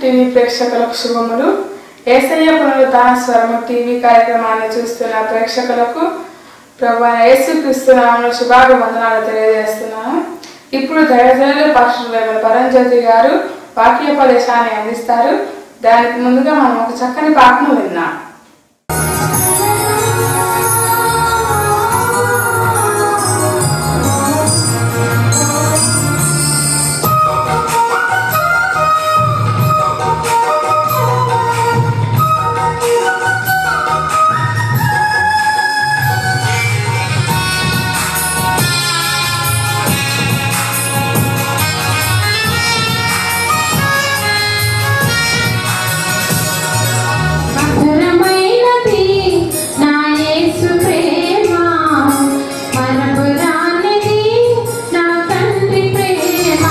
TV ప్రేక్షకులకు శుభములు ఏసయ్య పునరుద్ధాన స్వరము టీవీ కార్యక్రమాన్ని చూస్తున్న ప్రేక్షకులకు ప్రభు యేసు క్రీస్తునామంలో శుభాభివందనాలు తెలియజేస్తున్నాను ఇప్పుడు దయజనులు పాస్టర్ పరంజ్యోతి గారు వాక్యోపదేశాన్ని అందిస్తారు దానికి ముందుగా మనం ఒక చక్కని పాటను విన్నాం మధురమైనది నా యేసు ప్రేమ మరపురానిది నా తండ్రి ప్రేమ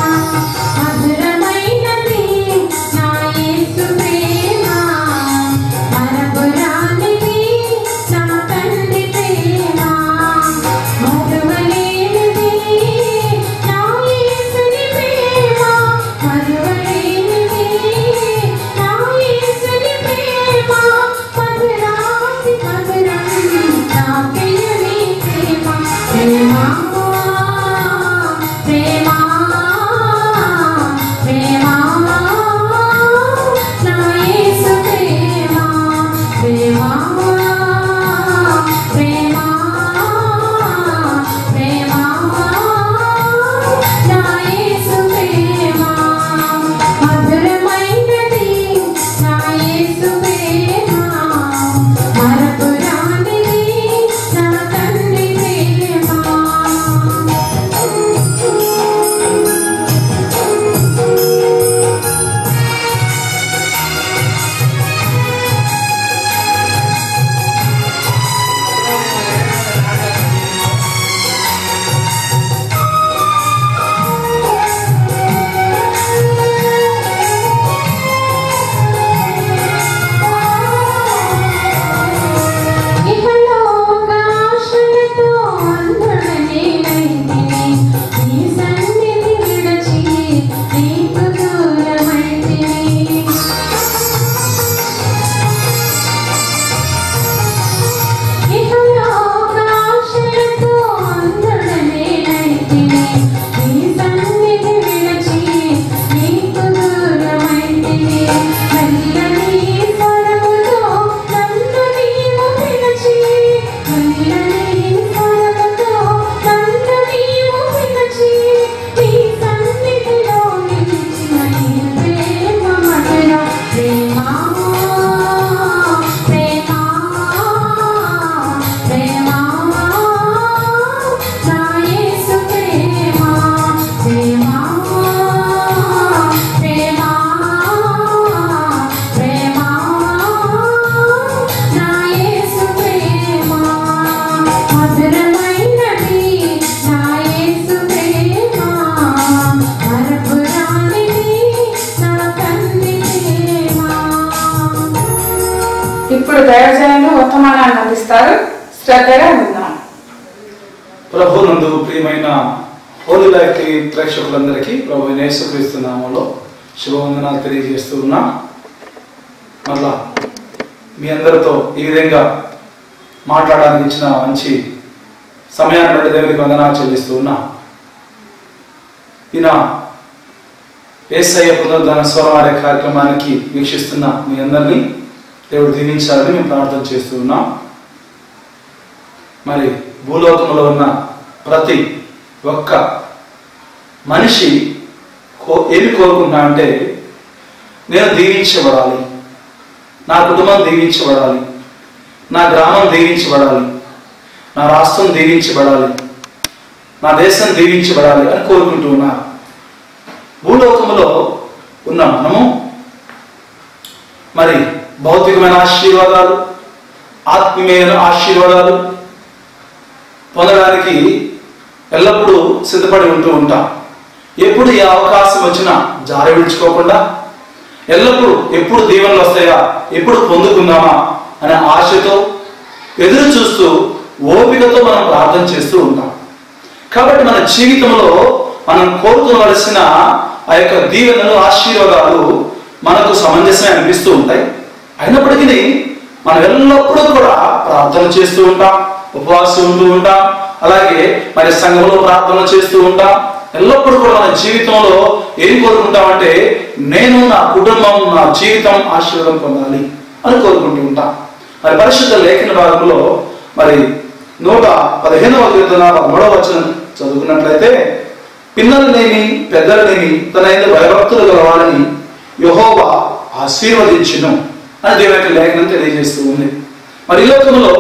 మధురమైనది నా యేసు ప్రేమ మరపురానిది నా తండ్రి ప్రేమ మధువలేనిది నా యేసుని ప్రేమ మధువలేనిది నా యేసుని ప్రేమ మధురాతి మధురం నా ప్రియని ప్రేమ ప్రేమ ప్రేమ ప్రేమ నా యేసు ప్రేమ ప్రేమ ప్రేమ ప్రేమ నా యేసు ప్రేమ మధురమైనది నా యేసు ప్రేమ మరపురానిది నా తండ్రి ప్రేమ ఇహలోకాశలతో అంధుడనేనైతిని, నీ సన్నిధి విడచి నీకు దూరమైతిని. ఇహలోకాశలతో అంధుడనేనైతిని, నీ సన్నిధి విడచి నీకు దూరమైతిని. మెల్లని స్వరముతో నన్ను నీవు పిలిచి, మెల్లని స్వరముతో నన్ను నీవు పిలిచి, నీ సన్నిధిలో నిలిచిన నీ ప్రేమ మధుర ప్రేమ ప్రేమ ప్రేమ నా యేసు ప్రేమ ప్రేమ ప్రేమ ప్రేమ నా యేసు ప్రేమ మధురమైనది నా యేసు ప్రేమ మరపురానిది నా తండ్రి ప్రేమ ఇప్పుడు దైవజనులు వర్తమానాన్ని అందిస్తారు శ్రద్ధగా విందాం ప్రభునందు ప్రియమైన హోలీ లైఫ్ టీవీ ప్రేక్షకులందరికీ ప్రభు యేసుక్రీస్తు నామంలో శుభవందనాలు తెలియజేస్తూ ఉన్నా మళ్ళా మీ అందరితో ఈ విధంగా మాట్లాడడానికి ఇచ్చిన మంచి సమయాన్ని బట్టి దేవునికి వందనాలు చెల్లిస్తూ ఉన్నా ఈయన ఏసయ్య పునరుద్ధరణ స్వరం ఆడే కార్యక్రమానికి వీక్షిస్తున్న మీ అందరినీ దేవుడు దీవించాలని మేము ప్రార్థన చేస్తూ ఉన్నాం మరి భూలోకంలో ఉన్న ప్రతి ఒక్క మనిషి కో ఏమి కోరుకుంటా అంటే నేను దీవించబడాలి నా కుటుంబం దీవించబడాలి నా గ్రామం దీవించబడాలి నా రాష్ట్రం దీవించబడాలి నా దేశం దీవించబడాలి అని కోరుకుంటూ ఉన్నారు భూలోకంలో ఉన్న మనము మరి భౌతికమైన ఆశీర్వాదాలు ఆత్మీయమైన ఆశీర్వాదాలు పొందడానికి ఎల్లప్పుడూ సిద్ధపడి ఉంటూ ఉంటాం ఎప్పుడు ఏ అవకాశం వచ్చినా జారి విడుచుకోకుండా ఎల్లప్పుడూ ఎప్పుడు దీవెనలు వస్తాయా ఎప్పుడు పొందుకుందామా అనే ఆశతో ఎదురు చూస్తూ ఓపికతో మనం ప్రార్థన చేస్తూ ఉంటాం కాబట్టి మన జీవితంలో మనం కోరుకోవలసిన ఆ యొక్క దీవెనలు ఆశీర్వాదాలు మనకు సమంజసమే అనిపిస్తూ ఉంటాయి అయినప్పటికీ మనం ఎల్లప్పుడూ కూడా ప్రార్థన చేస్తూ ఉంటాం ఉపవాసం ఉంటూ ఉంటాం అలాగే మరి సంఘంలో ప్రార్థన చేస్తూ ఉంటాం ఎల్లప్పుడూ కూడా మన జీవితంలో ఏం కోరుకుంటామంటే నేను నా కుటుంబం నా జీవితం ఆశీర్వాదం పొందాలి అని కోరుకుంటూ ఉంటాం మరి పరిశుద్ధ లేఖన భాగంలో మరి నూట పదిహేనవ కీర్తన మూడవ వచనం చదువుకున్నట్లయితే పిల్లలనేమి పెద్దలనేమి తన ఐదు భయభక్తులు గలవాలని యహోవా ఆశీర్వదించును అని దేవుని యొక్క లేఖనం తెలియజేస్తూ ఉంది మరి ఈ లోకంలో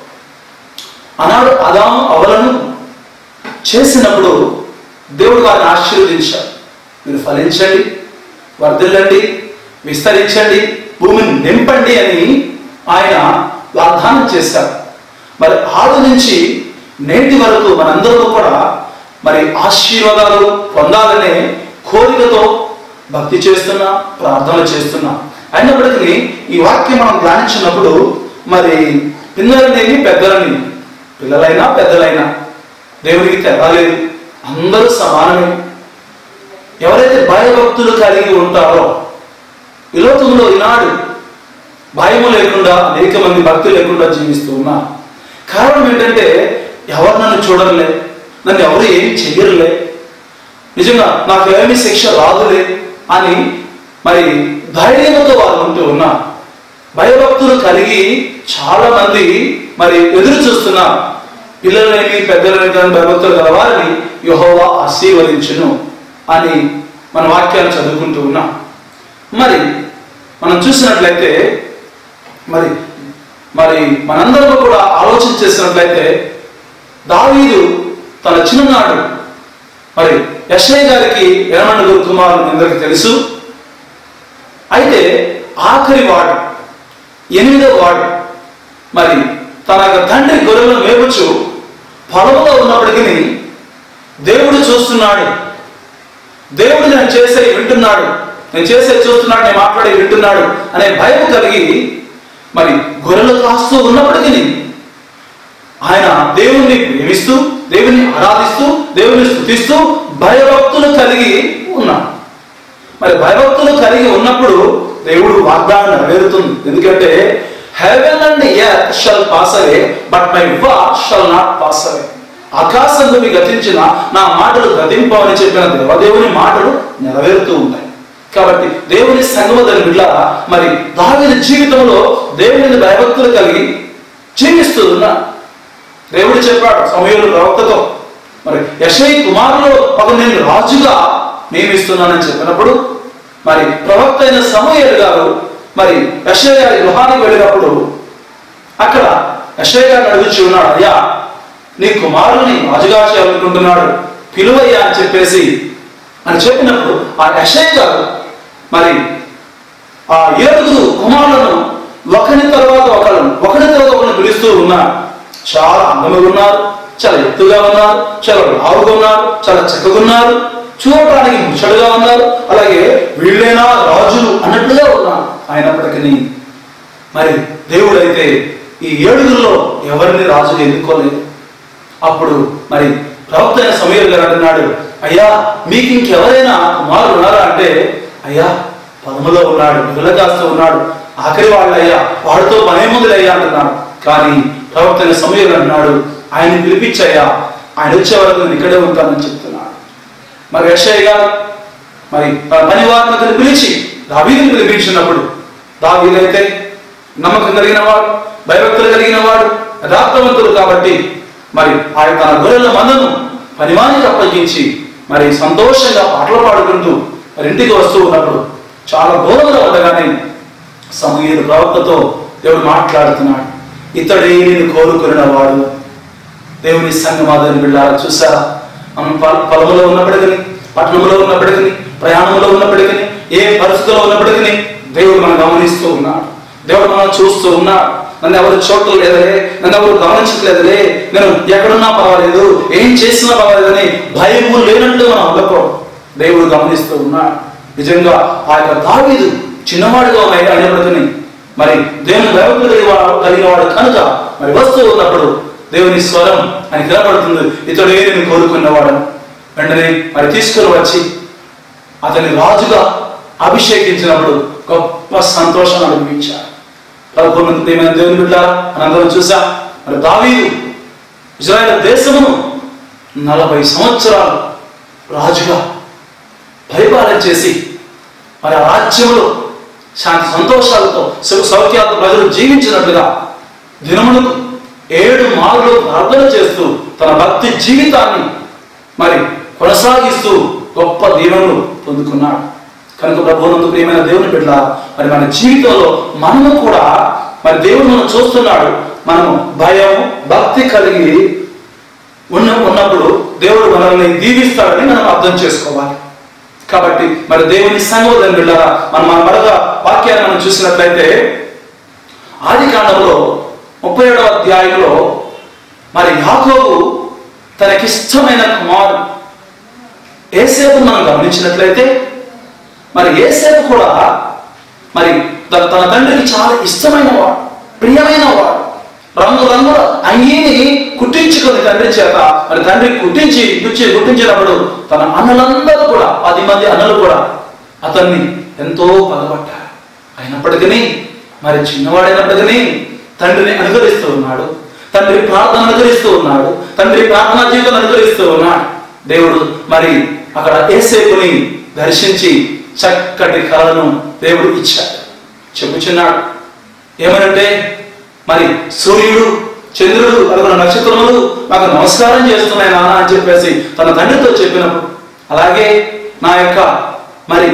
ఆనాడు అదాము అవలను చేసినప్పుడు దేవుడు వారిని ఆశీర్వదించాడు మీరు ఫలించండి వర్ధిల్లండి విస్తరించండి భూమిని నింపండి అని ఆయన వాగ్దానం చేశారు మరి ఆడు నుంచి నేటి వరకు మనందరూ కూడా మరి ఆశీర్వాదాలు పొందాలనే కోరికతో భక్తి చేస్తున్నా ప్రార్థన చేస్తున్నా అయినప్పటికీ ఈ వాక్యం మనం ధ్యానించినప్పుడు మరి పిల్లలనేమి పెద్దలని పిల్లలైనా పెద్దలైనా దేవునికి తెగలేదు అందరూ సమానమే ఎవరైతే భయభక్తులు కలిగి ఉంటారో ఈ లోకంలో ఈనాడు భయము లేకుండా అనేక మంది భక్తులు లేకుండా జీవిస్తూ ఉన్నారు కారణం ఏంటంటే ఎవరు నన్ను చూడరులే నన్ను ఎవరు ఏం చెయ్యరులే నిజంగా నాకు ఏమి శిక్ష రాదులే అని మరి ధైర్యంతో వారు ఉంటూ ఉన్నారు భయభక్తులు కలిగి చాలా మంది మరి ఎదురు చూస్తున్నారు పిల్లలేమి పెద్దలేమి కానీ భయభక్తులు గలవారిని యహోవా ఆశీర్వదించును అని మన వాక్యాలు చదువుకుంటూ ఉన్నాం మరి మనం చూసినట్లయితే మరి మరి మనందరం కూడా ఆలోచన చేసినట్లయితే దావీదు తన చిన్ననాడు మరి యశ్వయ్య గారికి ఏమన్నగురు కుమారుడు అందరికి తెలుసు అయితే ఆఖరి వాడు ఎనిమిదో వాడు మరి తన యొక్క తండ్రి గొర్రెలను మేపుచు పొలంలో ఉన్నప్పటికీ దేవుడు చూస్తున్నాడు దేవుడు నేను చేసే వింటున్నాడు నేను చేసే చూస్తున్నాడు నేను మాట్లాడే వింటున్నాడు అనే భయం కలిగి మరి గొర్రెలు కాస్తూ ఉన్నప్పటికీ ఆయన దేవుణ్ణి ప్రేమిస్తూ దేవుని ఆరాధిస్తూ దేవుని స్థుతిస్తూ భయభక్తులు కలిగి ఉన్నాడు మరి భయభక్తులు కలిగి ఉన్నప్పుడు దేవుడు వాగ్దానం నెరవేరుతుంది ఎందుకంటే heaven and earth shall pass away but my word shall not pass away ఆకాశం భూమి గతించిన నా మాటలు గతింపవని చెప్పిన దేవదేవుని మాటలు నెరవేరుతూ ఉంటాయి కాబట్టి దేవుని సంగమదని బిడ్డ మరి దావిని జీవితంలో దేవుని భయభక్తులు కలిగి జీవిస్తూ ఉన్నా దేవుడు చెప్పాడు సమయంలో ప్రవక్తతో మరి యశై కుమారులో ఒక నేను రాజుగా నియమిస్తున్నానని చెప్పినప్పుడు మరి ప్రవక్త అయిన సమూహేలు గారు మరి యశయ్య గారి గృహానికి వెళ్ళినప్పుడు అక్కడ యశయ్య గారిని అడుగుచి ఉన్నాడు అయ్యా నీ కుమారుని రాజుగా చేయాలనుకుంటున్నాడు పిలువయ్యా అని చెప్పేసి అని చెప్పినప్పుడు ఆ యశయ్య గారు మరి ఆ ఏడుగురు కుమారులను ఒకరి తర్వాత ఒకరు ఒకరి తర్వాత ఒకరిని పిలుస్తూ ఉన్నారు చాలా అందముగా ఉన్నారు చాలా ఎత్తుగా ఉన్నారు చాలా లావుగా ఉన్నారు చాలా చక్కగా ఉన్నారు చూడటానికి ముచ్చడుగా ఉన్నారు అలాగే వీళ్ళైనా రాజులు అన్నట్లుగా ఉన్నారు అయినప్పటికీ మరి దేవుడైతే ఈ ఏడుగురిలో ఎవరిని రాజుగా ఎన్నుకోలేదు అప్పుడు మరి ప్రవక్త అయిన సమీర్ గారు అంటున్నాడు అయ్యా మీకు ఇంకెవరైనా కుమారుడు ఉన్నారా అంటే అయ్యా పదములో ఉన్నాడు విలకాస్తూ ఉన్నాడు ఆఖరి వాళ్ళు అయ్యా వాడితో పనేముందులు అయ్యా అంటున్నాడు కానీ ప్రవక్త అయిన సమీర్ అంటున్నాడు ఆయన పిలిపించయ్యా ఆయన వచ్చే వరకు నేను ఇక్కడే ఉంటానని చెప్తున్నాడు మరి యశయ్య గారు మరి తన పని వారిని అతను పిలిచి దావీదుని పిలిపించినప్పుడు దావీదైతే నమ్మకం కలిగిన వాడు భయభక్తులు కలిగిన వాడు యథార్థవంతుడు కాబట్టి మరి ఆయన తన గొర్రెల మందను పనివానికి అప్పగించి మరి సంతోషంగా పాటలు పాడుకుంటూ మరి ఇంటికి వస్తూ ఉన్నప్పుడు చాలా దూరంగా ఉండగానే సమూహుడు ప్రవక్తతో దేవుడు మాట్లాడుతున్నాడు ఇతడే నేను కోరుకున్న వాడు దేవుని సంగమాదని వెళ్ళారా చూసారా మనం పొల- పొలంలో ఉన్నప్పటికీ పట్టణంలో ఉన్నప్పటికీ ప్రయాణంలో ఉన్నప్పటికీ ఏ పరిస్థితిలో ఉన్నప్పటికీ దేవుడు మనం గమనిస్తూ ఉన్నాడు దేవుడు మనం చూస్తూ ఉన్నాడు నన్ను ఎవరు చూడటం లేదలే నన్ను ఎవరు గమనించట్లేదులే నేను ఎక్కడున్నా పర్వాలేదు ఏం చేసినా పర్వాలేదని భయము లేనట్టు మనం ఉండకూడదు దేవుడు గమనిస్తూ ఉన్నాడు నిజంగా ఆ యొక్క దావీదు చిన్నవాడుగా ఉన్నాయి అయినప్పటికీ మరి దేవుని భయభక్తులు కలిగిన వాడు కలిగిన వాడు కనుక మరి వస్తూ ఉన్నప్పుడు దేవుని స్వరం అని కనబడుతుంది ఇతడే నేను కోరుకున్నవాడు వెంటనే మరి తీసుకుని వచ్చి అతని రాజుగా అభిషేకించినప్పుడు గొప్ప సంతోషం అనుభవించాడు ప్రభుత్వం ఏమైనా దేవుని బిడ్డారా మనందరం చూసా మరి దావీదు ఇజ్రాయెల్ దేశమును నలభై సంవత్సరాలు రాజుగా పరిపాలన చేసి మరి ఆ రాజ్యంలో శాంతి సంతోషాలతో సుఖ సౌఖ్యాలతో ప్రజలు జీవించినట్లుగా దినములకు ఏడు మార్లు ప్రార్థన చేస్తూ తన భక్తి జీవితాన్ని మరి కొనసాగిస్తూ గొప్ప దీవెనలు పొందుకున్నాడు కనుక ప్రభునందు ప్రియమైన దేవుని బిడ్డ మరి మన జీవితంలో మనము కూడా మరి దేవుడు మనం చూస్తున్నాడు మనము భయం భక్తి కలిగి ఉన్న ఉన్నప్పుడు దేవుడు మనల్ని దీవిస్తాడని మనం అర్థం చేసుకోవాలి కాబట్టి మరి దేవుని సంగోదం బిళ్ళారా మనం మన మరొక వాక్యాన్ని మనం చూసినట్లయితే ఆది కాండంలో ముప్పై ఏడవ అధ్యాయంలో మరి యాకోబు తనకిష్టమైన కుమారుడు ఏసేపు మనం గమనించినట్లయితే మరి ఏసేపు కూడా మరి తన తన తండ్రికి చాలా ఇష్టమైన వాడు ప్రియమైన వాడు రంగు రంగుల అంగీని కుట్టించుకొని తండ్రి చేత మరి తండ్రి కుట్టించి కుచ్చి కుట్టించినప్పుడు తన అన్నలందరూ కూడా పది మంది అన్నలు కూడా అతన్ని ఎంతో పగబట్టారు అయినప్పటికీ మరి చిన్నవాడైనప్పటికీ తండ్రిని అనుకరిస్తూ ఉన్నాడు తండ్రి ప్రార్థన అనుకరిస్తూ ఉన్నాడు తండ్రి ప్రార్థనా జీవితం అనుకరిస్తూ ఉన్నాడు దేవుడు మరి అక్కడ ఏసేపుని దర్శించి చక్కటి కళను దేవుడు ఇచ్చాడు చెప్పుచున్నాడు ఏమనంటే మరి సూర్యుడు చంద్రుడు అరుగున నక్షత్రములు నాకు నమస్కారం చేస్తున్నాయి నాన్న అని చెప్పేసి తన తండ్రితో చెప్పినప్పుడు అలాగే నా యొక్క మరి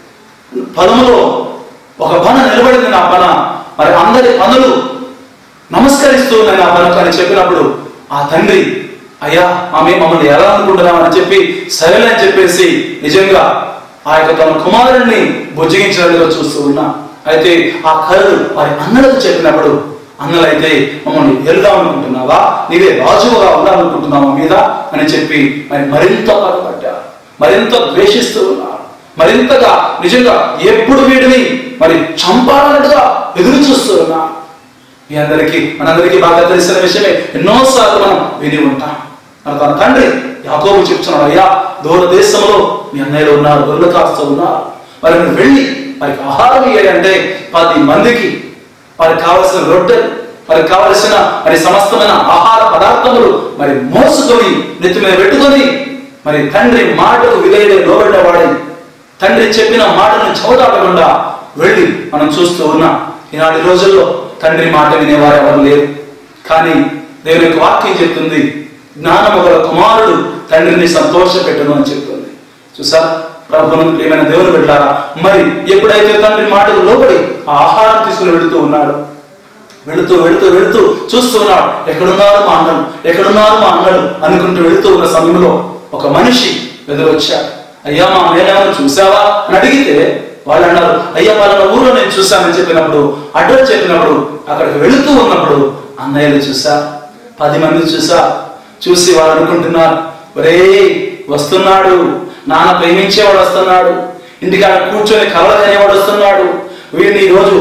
పదములో ఒక పన నిలబడింది నా పన మరి అందరి పనులు నమస్కరిస్తూ ఉన్నాయి నా పనకు అని చెప్పినప్పుడు ఆ తండ్రి అయ్యా ఆమె మమ్మల్ని ఎలా అనుకుంటున్నామని చెప్పి సరేలే అని చెప్పేసి నిజంగా ఆ యొక్క తన కుమారుడిని బుజ్జగించినట్టుగా చూస్తూ ఉన్నా అయితే ఆ కళలు వారి అన్నలకు చెప్పినప్పుడు అన్నలైతే మమ్మల్ని వెళ్దాం అనుకుంటున్నావా నీవే రాజువుగా ఉండాలనుకుంటున్నావా మీద అని చెప్పి మరి మరింత పడబడ్డారు మరింత ద్వేషిస్తూ ఉన్నారు మరింతగా నిజంగా ఎప్పుడు వీడిని మరి చంపాలన్నట్టుగా ఎదురు చూస్తూ ఉన్నారు మీ అందరికీ మనందరికీ బాగా తెలిసిన విషయమే ఎన్నోసార్లు మనం విని ఉంటాం మరి తన తండ్రి యాకోబు చెప్తున్నాడు అయ్యా దూర దేశంలో మీ అన్నయ్యలు ఉన్నారు గొర్రెలు కాస్తూ ఉన్నారు మరి మీరు వెళ్ళి వారికి ఆహారం ఇయ్యాలి అంటే పది మందికి వారికి కావలసిన రొట్టెలు వారికి కావలసిన మరి సమస్తమైన ఆహార పదార్థములు మరి మోసుకొని నెత్తి మీద పెట్టుకొని మరి తండ్రి మాటకు విధేయుడే లోబడిన వాడి తండ్రి చెప్పిన మాటను చౌదాటకుండా వెళ్ళి మనం చూస్తూ ఉన్నాం ఈనాటి రోజుల్లో తండ్రి మాట వినేవారు ఎవరు లేరు కానీ దేవుని యొక్క వాక్యం చెప్తుంది జ్ఞానము గల కుమారుడు తండ్రిని సంతోషపెట్టును అని చెప్తుంది చూసా ప్రభుత్వం ఏమైనా దేవుని పెట్టారా మరి ఎప్పుడైతే తండ్రి మాటకు లోబడి ఆ ఆహారం తీసుకుని వెళుతూ ఉన్నాడు వెళుతూ వెళుతూ వెళుతూ చూస్తూ ఉన్నాడు ఎక్కడున్నారు మా అన్నలు ఎక్కడున్నారు మా అన్నలు అనుకుంటూ వెళుతూ ఉన్న సమయంలో ఒక మనిషి ఎదురొచ్చాడు అయ్యా మా మేనను చూసావా అని అడిగితే వాళ్ళు అన్నారు అయ్యా వాళ్ళ ఊర్లో నేను చూశానని చెప్పినప్పుడు అడ్రస్ చెప్పినప్పుడు అక్కడికి వెళుతూ ఉన్నప్పుడు అన్నయ్యలు చూసా పది మంది చూసా చూసి వాళ్ళు అనుకుంటున్నారు ఒరే వస్తున్నాడు నాన్న ప్రేమించేవాడు వస్తున్నాడు ఇంటికాడ కూర్చొని కలలు అనేవాడు వస్తున్నాడు వీడిని ఈ రోజు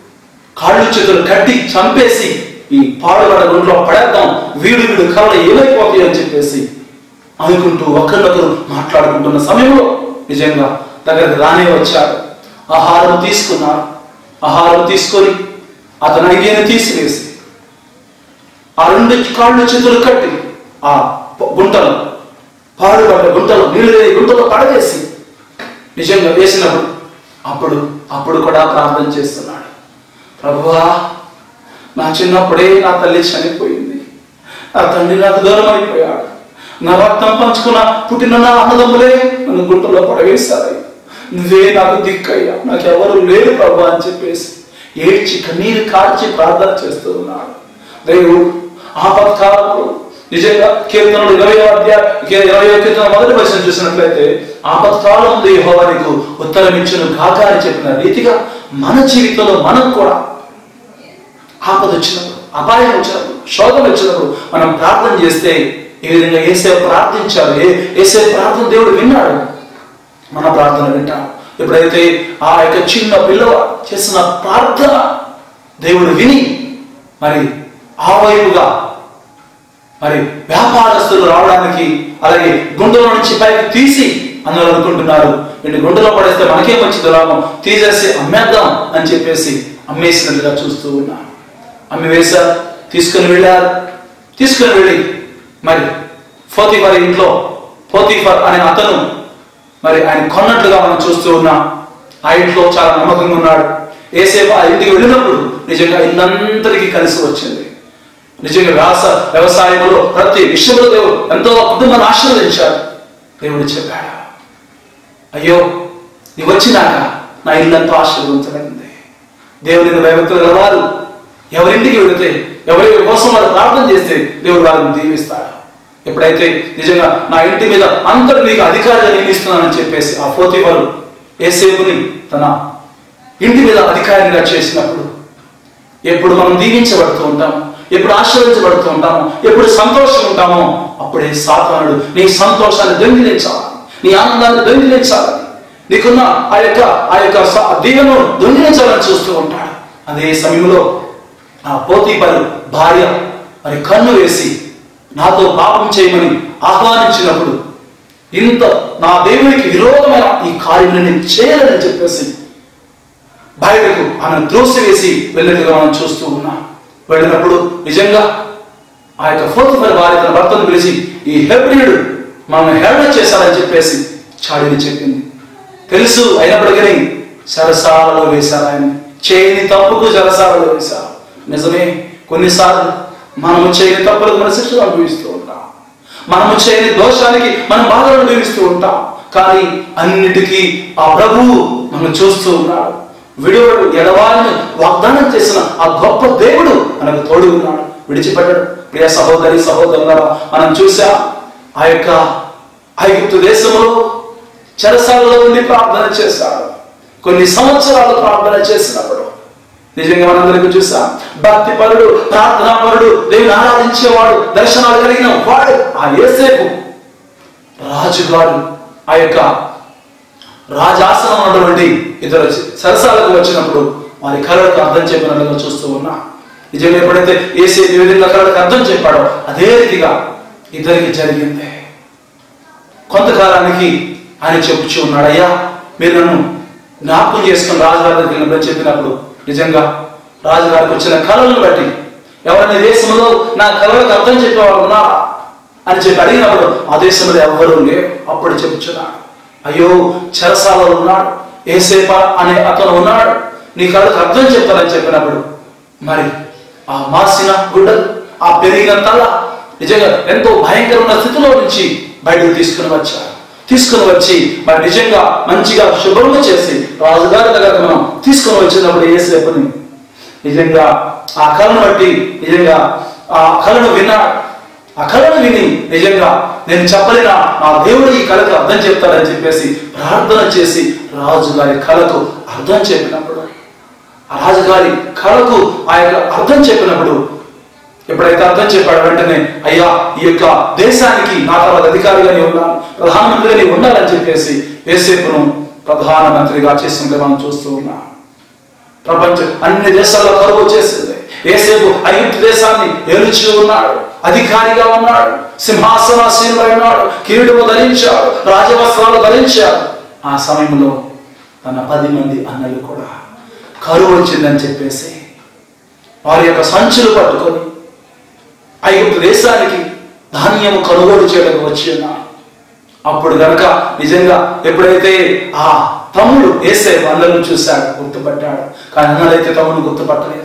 కాళ్ళు చేతులు కట్టి చంపేసి ఈ పాడుబడ గుంట్లో పడేద్దాం వీడు వీడు కళలు ఏమైపోతాయి అని చెప్పేసి అనుకుంటూ ఒకరినొకరు మాట్లాడుకుంటున్న సమయంలో నిజంగా దగ్గరికి రానే వచ్చాడు ఆహారం తీసుకున్నాడు ఆహారం తీసుకొని అతను ఐడియాని తీసివేసి ఆ రెండు కాళ్ళు చేతులు కట్టి ఆ గుంటలో పాడుబడ్డ గుంటలో నీళ్ళు లేని గుంటలో పడవేసి నిజంగా వేసినప్పుడు అప్పుడు అప్పుడు కూడా ప్రార్థన చేస్తున్నాడు ప్రభువా నా చిన్నప్పుడే నా తల్లి చనిపోయింది నా తండ్రి నాకు దూరం అయిపోయాడు నా రక్తం పంచుకున్న పుట్టిన నా అన్నదమ్ములే నన్ను గుంటలో పడవేశారు నువ్వే నాకు దిక్కయ్యా నాకు ఎవరు లేరు ప్రభు అని చెప్పేసి ఏడ్చి కన్నీరు కార్చి ప్రార్థన చేస్తూ ఉన్నాడు దేవుడు ఆపత్కాలంలో నిజంగా కీర్తనలు ఇరవై అధ్యాయ ఇరవై కీర్తన మొదటి వచనం చూసినట్లయితే ఆపత్కాలం ఉంది యెహోవా నీకు ఉత్తరం ఇచ్చును కాక అని చెప్పిన రీతిగా మన జీవితంలో మనం కూడా ఆపద వచ్చినప్పుడు అపాయం వచ్చినప్పుడు శోధన వచ్చినప్పుడు మనం ప్రార్థన చేస్తే ఏ విధంగా ఏసే ప్రార్థించాలి ఏ ఏసే ప్రార్థన దేవుడు విన్నాడు మన ప్రార్థన వింటాడు ఎప్పుడైతే ఆ యొక్క చిన్న పిల్లవాడు చేసిన ప్రార్థన దేవుడు విని మరి ఆ వైపుగా మరి వ్యాపారస్తులు రావడానికి అలాగే గుండెల నుంచి పైకి తీసి అందరూ అనుకుంటున్నారు వీడిని గుండెలో పడేస్తే మనకేం వచ్చింది లాభం తీసేసి అమ్మేద్దాం అని చెప్పేసి అమ్మేసినట్టుగా చూస్తూ ఉన్నాం అమ్మి వేశారు తీసుకుని వెళ్ళారు తీసుకుని వెళ్ళి మరి ఫోతిఫర్ ఇంట్లో ఫోతిఫర్ అనే అతను మరి ఆయన కొన్నట్లుగా మనం చూస్తూ ఉన్నాం ఆ ఇంట్లో చాలా నమ్మకంగా ఉన్నాడు ఏసేపు ఆ ఇంటికి వెళ్ళినప్పుడు నిజంగా ఇల్లందరికీ కలిసి వచ్చింది నిజంగా వ్యాస వ్యవసాయంలో ప్రతి విషయంలో దేవుడు ఎంతో కుటుంబాన్ని ఆశీర్వదించాడు దేవుడు చెప్పాడు అయ్యో నీ వచ్చినాక నా ఇల్లంతా ఆశీర్వదించబడింది దేవుని భయభక్తులు గలవారు ఎవరింటికి వెళితే ఎవరి కోసం వారు ప్రార్థన చేస్తే దేవుడు వారిని దీవిస్తాడు ఎప్పుడైతే నిజంగా నా ఇంటి మీద అంతటి నీకు అధికారిగా నియమిస్తున్నానని చెప్పేసి ఆ ఫోతివారు ఏసేపుని తన ఇంటి మీద అధికారిగా చేసినప్పుడు ఎప్పుడు మనం దీవించబడుతూ ఉంటాము ఎప్పుడు ఆశీర్వదించబడుతూ ఉంటాము ఎప్పుడు సంతోషం ఉంటామో అప్పుడే సాతానుడు నీ సంతోషాన్ని దొంగిలించాలి నీ ఆనందాన్ని దొంగిలించాలి నీకున్న ఆ యొక్క ఆ యొక్క స- దీవెను దొంగిలించాలని చూస్తూ ఉంటాడు అదే సమయంలో ఆ పోతీపరు భార్య మరి కన్ను వేసి నాతో పాపం చేయమని ఆహ్వానించినప్పుడు ఇంత నా దేవునికి విరోధమైన ఈ కార్యం నేను చేయాలని చెప్పేసి బయటకు ఆమె ద్రోసి వేసి వెళ్ళినట్టుగా మనం చూస్తూ ఉన్నాం వెళ్ళినప్పుడు నిజంగా ఆ యొక్క ఫోర్తిఫర్ భార్య తన భర్తను పిలిచి ఈ హెబ్రియుడు మనం హేళన చేశారని చెప్పేసి చాడిని చెప్పింది తెలుసు అయినప్పటికీ సరసాలలో వేశారు ఆయన చేయని తప్పుకు సరసాలలో వేశారు నిజమే కొన్నిసార్లు మనము చేయని తప్పులకు మన శిక్షలు అనుభవిస్తూ ఉంటాం మనము చేయని దోషానికి మనం బాధలు అనుభవిస్తూ ఉంటాం కానీ అన్నిటికీ ఆ ప్రభువు మనం చూస్తూ ఉన్నాడు విడువడు ఎడవాలని వాగ్దానం చేసిన ఆ గొప్ప దేవుడు మనకు తోడు ఉన్నాడు విడిచిపెట్టడు ప్రియ సహోదరి సహోదరులారా మనం చూసా ఆ యొక్క ఐగుప్తు దేశంలో చెరసాలలో ఉండి ప్రార్థన చేశాడు కొన్ని సంవత్సరాలు ప్రార్థన చేసినప్పుడు నిజంగా మనందరికీ చూసాం భక్తి పరుడు ప్రార్థనా పరుడు దేవుని ఆరాధించేవాడు దర్శనాలు కలిగిన వాడు ఆ ఏసేపు రాజుగారు ఆ యొక్క రాజాసనం ఉన్నటువంటి ఇద్దరు సరసాలకు వచ్చినప్పుడు వారి కళలకు అర్థం చెప్పినట్లుగా చూస్తూ ఉన్నా నిజంగా ఎప్పుడైతే ఏసే ఏ విధంగా కళలకు అర్థం చెప్పాడో అదే రీతిగా ఇద్దరికి జరిగింది కొంతకాలానికి ఆయన చెప్పుచూ ఉన్నాడు అయ్యా మీరు నన్ను జ్ఞాపకం చేసుకుని రాజుగారి దగ్గరికి వెళ్ళినప్పుడు చెప్పినప్పుడు నిజంగా రాజుగారికి వచ్చిన కళలను బట్టి ఎవరైనా దేశంలో నా కళలకు అర్థం చెప్పేవాడు ఉన్నారా అని చెప్పి అడిగినప్పుడు ఆ దేశంలో ఎవ్వరూ లేరు అప్పుడు చెప్పుచున్నాడు అయ్యో చెరసాలలో ఉన్నాడు ఏసేప అనే అతను ఉన్నాడు నీ కళ్ళకు అర్థం చెప్తానని చెప్పినప్పుడు మరి ఆ మాసిన గుడ్డలు ఆ పెరిగిన తల నిజంగా ఎంతో భయంకరమైన స్థితిలో నుంచి బయటకు తీసుకుని వచ్చారు తీసుకుని వచ్చి మరి నిజంగా మంచిగా శుభ్రము చేసి రాజుగారి దగ్గరకు మనం తీసుకుని వచ్చినప్పుడు ఏసేపని నిజంగా ఆ కళను బట్టి నిజంగా ఆ కళను విన్నాడు ఆ కళను విని నిజంగా నేను చెప్పలేనా నా దేవుడు ఈ కళకు అర్థం చెప్తాడని చెప్పేసి ప్రార్థన చేసి రాజుగారి కళకు అర్థం చెప్పినప్పుడు ఆ రాజుగారి కళకు ఆ యొక్క అర్థం చెప్పినప్పుడు ఎప్పుడైతే అర్థం చెప్పాడు వెంటనే అయ్యా ఈ యొక్క దేశానికి నా తర్వాత అధికారిగా నీ ఉండాలి ప్రధానమంత్రిగా నీ ఉండాలని చెప్పేసి ఏసేపును ప్రధానమంత్రిగా చేసింది మనం చూస్తూ ఉన్నాం ప్రపంచం అన్ని దేశాల్లో కరువు చేసింది ఏసేపు ఐగుప్తు దేశాన్ని ఏలుచు ఉన్నాడు అధికారిగా ఉన్నాడు సింహాసనాసీనుడై ఉన్నాడు కిరీటము ధరించాడు రాజవస్త్రాలు ధరించాడు ఆ సమయంలో తన పది మంది అన్నలు కూడా కరువు వచ్చిందని చెప్పేసి వారి యొక్క సంచులు పట్టుకొని ఐగుప్తు దేశానికి ధాన్యము కొనుగోలు చేయడానికి వచ్చి ఉన్నారు అప్పుడు గనక నిజంగా ఎప్పుడైతే ఆ తమ్ముడు వేసే అందరిని చూశాడు గుర్తుపట్టాడు కానీ అన్నదైతే తమ్ముడు గుర్తుపట్టలేదు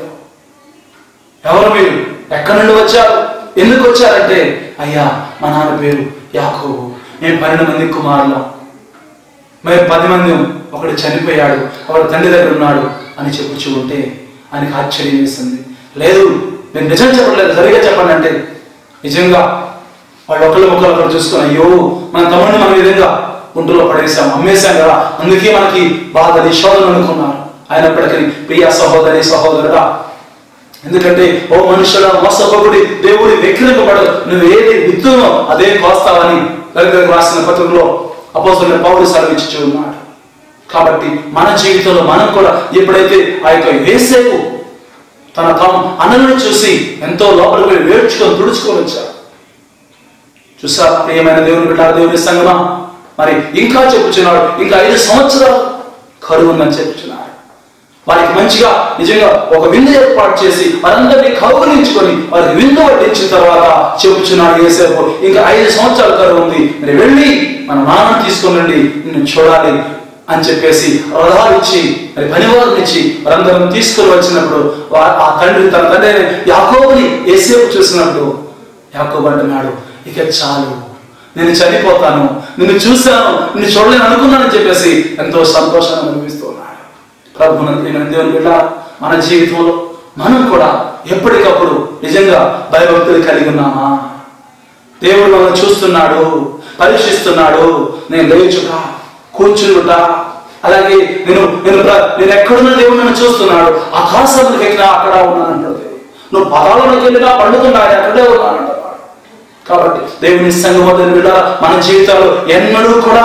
ఎవరు మీరు ఎక్కడి నుండి వచ్చారు ఎందుకు వచ్చారంటే అయ్యా మా నాన్న పేరు యాకోబు మేము పన్నెండు మంది కుమారులం మేము పది మంది ఒకడు చనిపోయాడు ఒకడు తండ్రి దగ్గర ఉన్నాడు అని చెప్పుచూ ఉంటే ఆయనకి ఆశ్చర్యం వేసింది లేదు నేను నిజం చెప్పట్లేదు సరిగా చెప్పండి అంటే నిజంగా వాళ్ళు ఒకళ్ళు ఒకళ్ళు ఒకరు చూసుకొని అయ్యో మన తమ్ముడిని మనం ఈ విధంగా గుంటలో పడేసాం అమ్మేశాం కదా అందుకే మనకి బాధ శోధన అనుకున్నారు అయినప్పటికీ ప్రియ సహోదరి సహోదరుడా ఎందుకంటే ఓ మనుషుల మోసపోకుడి దేవుడి వెక్కిరింపబడదు నువ్వు ఏది విత్తునో అదే కోస్తావని దళితులకు రాసిన పత్రికలో అపోస్తున్న పౌరుడు సెలవిచ్చి ఉన్నాడు కాబట్టి మన జీవితంలో మనం కూడా ఎప్పుడైతే ఆ యొక్క ఏసేపు తన తమ అన్నలను చూసి ఎంతో లోపలికి వెళ్ళి వేడ్చుకొని తుడుచుకొని వచ్చారు చూసారా ప్రియమైన దేవుని బిడ్డ దేవుని సంగమా మరి ఇంకా చెప్పుచున్నాడు ఇంకా ఐదు సంవత్సరాలు కరువు ఉందని చెప్పుచున్నాడు వారికి మంచిగా నిజంగా ఒక విందు ఏర్పాటు చేసి వారందరినీ కౌగులించుకొని వారికి విందు వడ్డించిన తర్వాత చెప్పుచున్నాడు ఏసేపు ఇంకా ఐదు సంవత్సరాల కరువు ఉంది మరి వెళ్ళి మన నాన్న తీసుకొని రండి నిన్ను చూడాలి అని చెప్పేసి రథాలు ఇచ్చి మరి పనివారిని ఇచ్చి వారందరం తీసుకొని వచ్చినప్పుడు వా- ఆ తండ్రి తన తండ్రి అయిన యాకోబుని ఏసేపు చూసినప్పుడు యాకోబు అంటున్నాడు ఇక చాలు నేను చనిపోతాను నిన్ను చూశాను నిన్ను చూడలేను అనుకున్నానని చెప్పేసి ఎంతో సంతోషాన్ని అనిపిస్తూ ఉన్నాడు ప్రభుత్వం దేవుని బిడ్డ మన జీవితంలో మనం కూడా ఎప్పటికప్పుడు నిజంగా భయభక్తులు కలిగి ఉన్నామా దేవుడు మనల్ని చూస్తున్నాడు పరీక్షిస్తున్నాడు నేను లేచుట కూర్చునుట అలాగే నేను నేను ప్ర- నేను ఎక్కడున్న దేవుడు నన్ను చూస్తున్నాడు ఆకాశంలోకి ఎక్కినా అక్కడ ఉన్నానంటాడు దేవుడు. నువ్వు పదాలలోకి వెళ్ళినా పండుతున్నా అక్కడే ఉన్నానంటాడు కాబట్టి దేవుని సంగమోదరి బిడ్డ మన జీవితాలు ఎన్నడూ కూడా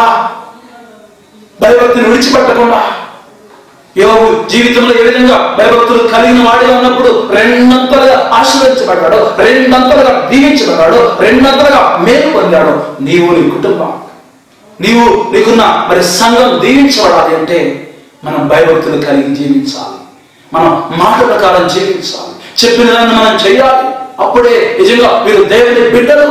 భయభక్తిని విడిచిపెట్టకుండా యోగు జీవితంలో ఏ విధంగా భయభక్తులు కలిగిన వాడిగా ఉన్నప్పుడు రెండంతలుగా ఆశీర్వదించబడ్డాడు రెండంతలుగా దీవించబడ్డాడు రెండంతలుగా మేలు పొందాడు నీవు నీ కుటుంబం నీవు నీకున్న మరి సంఘం దీవించబడాలి అంటే మనం భయభక్తులు కలిగి జీవించాలి మనం మాట ప్రకారం జీవించాలి చెప్పిన దాన్ని మనం చేయాలి అప్పుడే నిజంగా మీరు దేవుని బిడ్డలు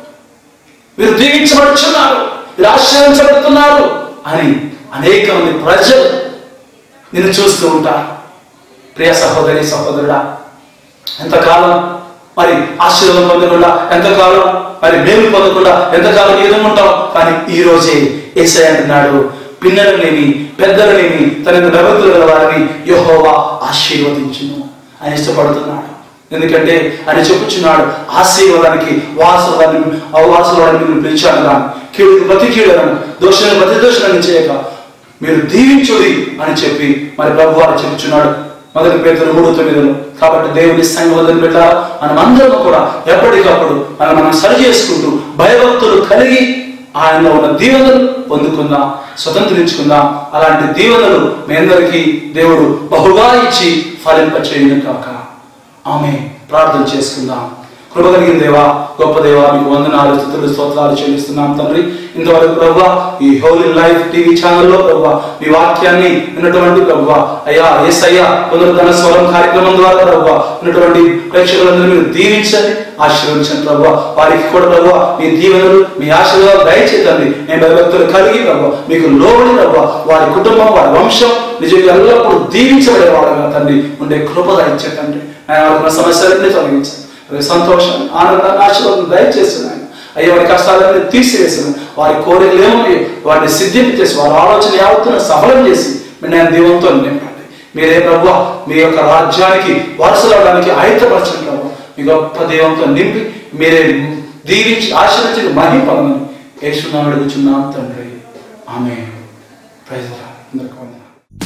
మీరు దీవించబడుచున్నారు మీరు ఆశ్రయించబడుతున్నారు అని అనేక మంది ప్రజలు నిన్ను చూస్తూ ఉంటారు ప్రియ సహోదరి సహోదరుడా ఎంతకాలం మరి ఆశీర్వాదం పొందకుండా ఎంతకాలం మరి మేలు పొందకుండా ఎంతకాలం ఏదో ఉంటాం కానీ ఈ రోజే ఏసై అంటున్నాడు పిన్నలనేమి పెద్దలనేమి తన భగవంతులు గల వారిని యెహోవా ఆశీర్వదించును ఆయన ఇష్టపడుతున్నాడు ఎందుకంటే ఆయన చెప్పుచున్నాడు ఆశీర్వాదానికి వాసులని అవాసులని మీరు పిలిచాను కానీ కీడుకు ప్రతి కీడలను దోషాలను ప్రతి దోషాలను చేయక మీరు దీవించుడి అని చెప్పి మరి ప్రభు వారు చెప్పుచున్నాడు మొదటి పేదలు మూడు తొమ్మిదిలో కాబట్టి దేవుని సంగవదని పెట్టారా మనం అందరం కూడా ఎప్పటికప్పుడు మనం మనం సరి చేసుకుంటూ భయభక్తులు కలిగి ఆయనలో ఉన్న దీవెనలు పొందుకుందాం స్వతంత్రించుకుందాం అలాంటి దీవెనలు మీ అందరికీ దేవుడు బహుగా ఇచ్చి ఫలింపచేయను కాక ఆమె ప్రార్థన చేసుకుందాం కృప కలిగిన దేవా గొప్ప దేవా మీకు వందనాలు స్థుతులు స్తోత్రాలు చెల్లిస్తున్నాం తండ్రి ఇంతవరకు ప్రభు ఈ హోలీ లైఫ్ టీవీ ఛానల్లో ప్రభు మీ వాక్యాన్ని విన్నటువంటి ప్రభు అయ్యా ఎస్ అయ్యా పునరుద్ధరణ స్వరం కార్యక్రమం ద్వారా ప్రభు ఉన్నటువంటి ప్రేక్షకులందరూ మీరు దీవించండి ఆశీర్వదించండి ప్రభు వారికి కూడా ప్రభు మీ దీవెనలు మీ ఆశీర్వాదాలు దయచేతండి నేను భయభక్తులు కలిగి ప్రభు మీకు లోబడి ప్రభు వారి కుటుంబం వారి వంశం నిజంగా ఎల్లప్పుడూ దీవించబడే వాళ్ళగా తండ్రి ఉండే కృప దయచేతండి ఆయన వారికి సమస్యలన్నీ తొలగించండి వారి సంతోషం ఆనందాన్ని ఆశీర్వాదం దయచేస్తున్నాను అయ్యో వారి కష్టాలన్నీ తీసివేసిన వారి కోరికలు ఏమన్నాయో వారిని సిద్ధింపచేసి వారి ఆలోచన యావత్తును సఫలం చేసి మీ నేను దీవంతో నింపండి మీరే ప్రభు మీ యొక్క రాజ్యానికి వారసులవడానికి ఆయుధపరచండి ప్రభు మీ గొప్ప దీవంతో నింపి మీరే దీవించి ఆశీర్వదించి మహిమ పొందని యేసునామం అడుగుచున్నాం తండ్రి ఆమె ప్రైజ్ అందరికీ వందనాలు.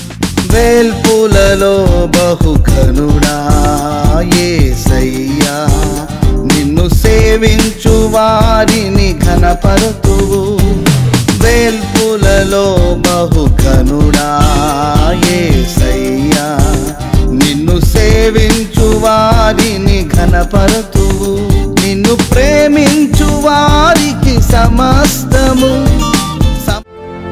వేల్పులలో బహుకనుడా యేసయ్యా నిన్ను సేవించు వారిని ఘనపరుతువు వేల్పులలో బహుకనుడా యేసయ్యా నిన్ను సేవించు వారిని ఘనపరుతువు నిన్ను ప్రేమించు వారికి సమస్తము సమ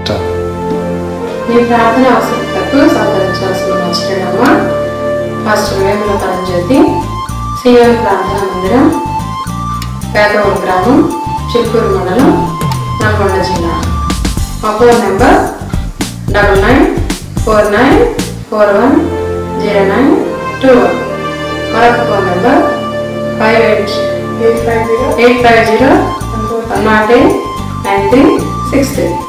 మీ ప్రార్థన అవసరతకు సహకరించాల్సిన మర్చిపోయామ మాస్టర్ వేముల తరంజ్యోతి సిఎం ప్రార్థన మందిరం పేదవరం గ్రామం చిలుకూరు మండలం నల్గొండ జిల్లా మా phone number double nine four nine four one zero nine two one మరొక phone number five eight eight five zero eight five zero one nought eight nine three six three